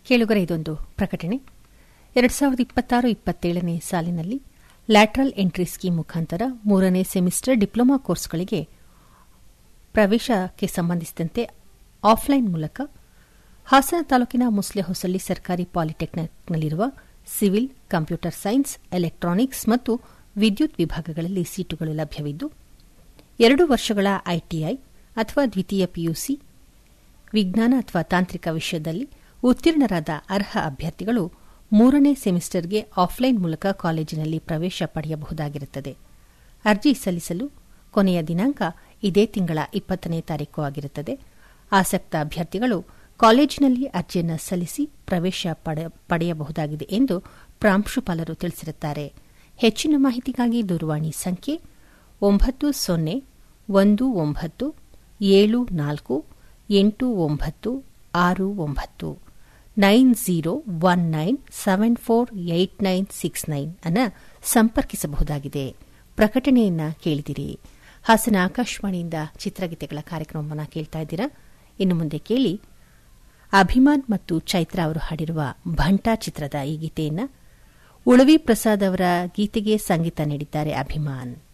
ಕೇಳುಗರ ಇದೊಂದು ಪ್ರಕಟಣೆ ಎರಡು ಸಾವಿರದ ಇಪ್ಪತ್ತಾರು ಇಪ್ಪತ್ತೇಳನೇ ಸಾಲಿನಲ್ಲಿ ಲ್ಯಾಟ್ರಲ್ ಎಂಟ್ರಿ ಸ್ಕೀಮ್ ಮುಖಾಂತರ ಮೂರನೇ ಸೆಮಿಸ್ಟರ್ ಡಿಪ್ಲೊಮಾ ಕೋರ್ಸ್ಗಳಿಗೆ ಪ್ರವೇಶಕ್ಕೆ ಸಂಬಂಧಿಸಿದಂತೆ ಆಫ್ಲೈನ್ ಮೂಲಕ ಹಾಸನ ತಾಲೂಕಿನ ಮುಸ್ಲೆಹೊಸಳ್ಳಿ ಸರ್ಕಾರಿ ಪಾಲಿಟೆಕ್ನಿಕ್ನಲ್ಲಿರುವ ಸಿವಿಲ್ ಕಂಪ್ಯೂಟರ್ ಸೈನ್ಸ್ ಎಲೆಕ್ಟ್ರಾನಿಕ್ಸ್ ಮತ್ತು ವಿದ್ಯುತ್ ವಿಭಾಗಗಳಲ್ಲಿ ಸೀಟುಗಳು ಲಭ್ಯವಿದ್ದು ಎರಡು ವರ್ಷಗಳ ಐಟಿಐ ಅಥವಾ ದ್ವಿತೀಯ ಪಿಯುಸಿ ವಿಜ್ಞಾನ ಅಥವಾ ತಾಂತ್ರಿಕ ವಿಷಯದಲ್ಲಿ ಉತ್ತೀರ್ಣರಾದ ಅರ್ಹ ಅಭ್ಯರ್ಥಿಗಳು ಮೂರನೇ ಸೆಮಿಸ್ಟರ್ಗೆ ಆಫ್ಲೈನ್ ಮೂಲಕ ಕಾಲೇಜಿನಲ್ಲಿ ಪ್ರವೇಶ ಪಡೆಯಬಹುದಾಗಿರುತ್ತದೆ ಅರ್ಜಿ ಸಲ್ಲಿಸಲು ಕೊನೆಯ ದಿನಾಂಕ ಇದೇ ತಿಂಗಳ ಇಪ್ಪತ್ತನೇ ತಾರೀಕು ಆಗಿರುತ್ತದೆ ಆಸಕ್ತ ಅಭ್ಯರ್ಥಿಗಳು ಕಾಲೇಜಿನಲ್ಲಿ ಅರ್ಜಿಯನ್ನು ಸಲ್ಲಿಸಿ ಪ್ರವೇಶ ಪಡೆಯಬಹುದಾಗಿದೆ ಎಂದು ಪ್ರಾಂಶುಪಾಲರು ತಿಳಿಸಿರುತ್ತಾರೆ ಹೆಚ್ಚಿನ ಮಾಹಿತಿಗಾಗಿ ದೂರವಾಣಿ ಸಂಖ್ಯೆ ಒಂಬತ್ತು ಸೊನ್ನೆ ಒಂದು ಒಂಬತ್ತು ಏಳು ನಾಲ್ಕು ಎಂಟು ಒಂಬತ್ತು ಆರು ಒಂಬತ್ತು nine zero one nine seven four eight nine six nine ಅನ್ನು ಸಂಪರ್ಕಿಸಬಹುದಾಗಿದೆ ಪ್ರಕಟಣೆಯನ್ನ ಕೇಳಿದಿರಿ ಹಾಸನ ಆಕಾಶವಾಣಿಯಿಂದ ಚಿತ್ರಗೀತೆಗಳ ಕಾರ್ಯಕ್ರಮವನ್ನು ಕೇಳ್ತಾ ಇದ್ದೀರಾ ಇನ್ನು ಮುಂದೆ ಕೇಳಿ ಅಭಿಮಾನ್ ಮತ್ತು ಚೈತ್ರ ಅವರು ಹಾಡಿರುವ ಭಂಟಾ ಚಿತ್ರದ ಈ ಗೀತೆಯನ್ನು ಉಳವಿ ಪ್ರಸಾದ್ ಅವರ ಗೀತೆಗೆ ಸಂಗೀತ ನೀಡಿದ್ದಾರೆ ಅಭಿಮಾನ್